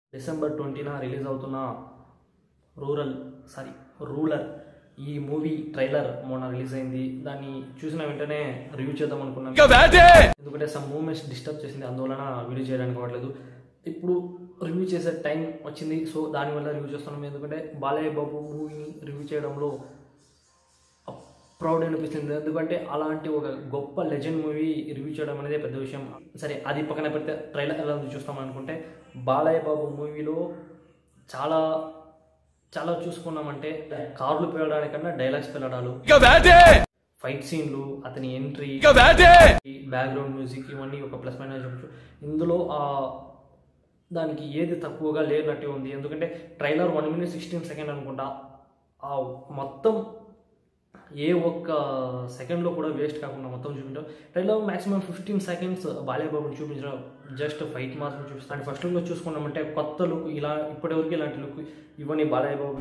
December ట్వంటీన release అవుతున్న rural sorry ruler ఈ మూవీ ట్రైలర్ మొన్న రిలీజ్ అయింది దాన్ని చూసిన వెంటనే రివ్యూ చేద్దాం అనుకున్నాం ఎందుకంటే సమ్ మూమెంట్స్ డిస్టర్బ్ చేసింది అందువలన వీడియో చేయడానికి అవ్వట్లేదు ఇప్పుడు రివ్యూ చేసే టైం వచ్చింది సో దానివల్ల రివ్యూ చేస్తున్నాం ఎందుకంటే బాలయ్య బాబు మూవీని రివ్యూ చేయడంలో ప్రౌడ్ అనిపిస్తుంది ఎందుకంటే అలాంటి ఒక గొప్ప లెజెండ్ మూవీ రివ్యూ చేయడం అనేది పెద్ద విషయం సరే అది పక్కన పెడితే ట్రైలర్ ఎలా ఉంది చూస్తాం అనుకుంటే బాలయ్య బాబు మూవీలో చాలా చాలా చూసుకున్నామంటే కార్లు పేలడానికన్నా డైలాగ్స్ పెళ్ళడాలు ఫైట్ సీన్లు అతని ఎంట్రీ బ్యాక్గ్రౌండ్ మ్యూజిక్ ఇవన్నీ ఒక ప్లస్ మైనస్ చెప్పచ్చు ఇందులో ఆ దానికి ఏది తక్కువగా లేనట్టే ఉంది ఎందుకంటే trailer one minute sixteen second అనుకుంటా ఆ మొత్తం ఏ ఒక్క సెకండ్లో కూడా వేస్ట్ కాకుండా మొత్తం చూపించాం ట్రైలర్ మాక్సిమం ఫిఫ్టీన్ సెకండ్స్ బాలయ్యబాబుని చూపించడం జస్ట్ ఫైట్ మాత్రం చూపిస్తాను అండ్ ఫస్ట్ లుక్లో చూసుకున్నామంటే కొత్త లుక్ ఇలా ఇప్పటివరకు ఇలాంటి లుక్ ఇవ్వని బాలయ్యబాబు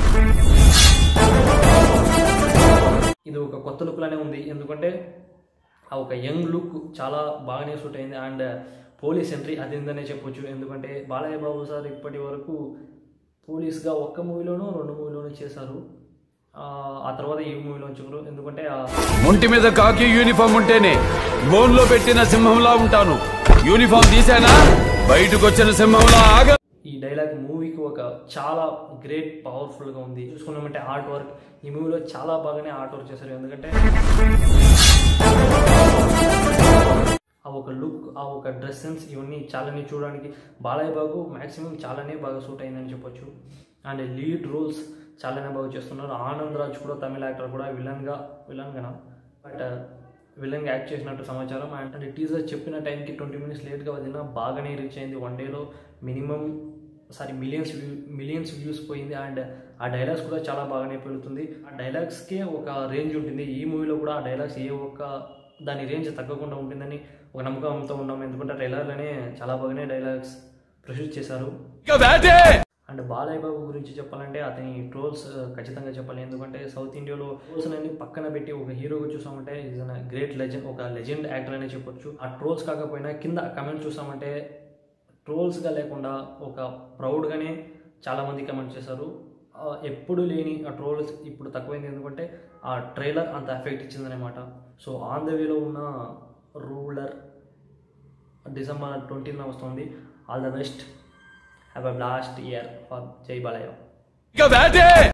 ఇది ఒక కొత్త లుక్ లానే ఉంది ఎందుకంటే ఆ ఒక యంగ్ లుక్ చాలా బాగానే సూట్ అయింది అండ్ పోలీస్ ఎంట్రీ అది ఉందనే చెప్పొచ్చు ఎందుకంటే బాలయ్య బాబు సార్ ఇప్పటి వరకు పోలీస్గా ఒక్క మూవీలోనూ రెండు మూవీలోనూ చేశారు ఆ, ఆ తర్వాత ఈ మూవీలో వచ్చారు ఎందుకంటే ఆ ఒంటి మీద కాకి యూనిఫామ్ ఉంటేనే బోన్లో పెట్టిన సింహంలా ఉంటాను యూనిఫామ్ తీసానా బయటకు వచ్చిన సింహంలా ఆగ ఈ డైలాగ్ మూవీకి ఒక చాలా గ్రేట్ పవర్ఫుల్గా ఉంది చూసుకున్నామంటే ఆర్ట్ వర్క్ ఈ మూవీలో చాలా బాగానే ఆర్ట్ వర్క్ చేశారు ఎందుకంటే ఆ ఒక లుక్ ఆ ఒక డ్రెస్ సెన్స్ ఇవన్నీ చాలానే చూడడానికి బాలయ్య బాబు మ్యాక్సిమం చాలానే బాగా సూట్ అయిందని చెప్పొచ్చు అండ్ లీడ్ రోల్స్ చాలానే బాగా చేస్తున్నారు ఆనంద్ రాజ్ కూడా తమిళ యాక్టర్ కూడా విలన్గా విలన్గా బట్ విలన్గా యాక్ట్ చేసినట్టు సమాచారం అండ్ అంటే టీజర్ చెప్పిన టైంకి ట్వంటీ మినిట్స్ లేట్గా వదిలినా బాగానే రీచ్ అయింది వన్ డేలో minimum sorry millions view millions views పోయింది అండ్ ఆ డైలాగ్స్ కూడా చాలా బాగానే పెరుగుతుంది ఆ డైలాగ్స్కే ఒక రేంజ్ ఉంటుంది ఈ మూవీలో కూడా ఆ డైలాగ్స్ ఏ ఒక్క దాని రేంజ్ తగ్గకుండా ఉంటుందని ఒక నమ్మకంతో ఉన్నాం ఎందుకంటే ట్రైలర్లోనే చాలా బాగానే డైలాగ్స్ ప్రొడ్యూస్ చేశారు అండ్ బాలయ్య బాబు గురించి చెప్పాలంటే అతని ట్రోల్స్ ఖచ్చితంగా చెప్పాలి ఎందుకంటే సౌత్ ఇండియాలో ట్రోల్స్ అనేది పక్కన పెట్టి ఒక హీరోగా చూసామంటే ఈజ్ అన్ గ్రేట్ లెజెండ్ ఒక లెజెండ్ యాక్టర్ అనే చెప్పొచ్చు ఆ ట్రోల్స్ కాకపోయినా కింద కమెంట్ చూసామంటే ట్రోల్స్గా లేకుండా ఒక ప్రౌడ్గానే చాలామంది కమెంట్ చేశారు ఆ, ఎప్పుడు లేని ఆ ట్రోల్స్ ఇప్పుడు తక్కువైంది ఎందుకంటే ఆ ట్రైలర్ అంత ఎఫెక్ట్ ఇచ్చిందనమాట సో ఆన్ ద వేలో ఉన్న రూలర్ డిసెంబర్ ట్వంటీన వస్తుంది all the best have a blast year for Jai Balayya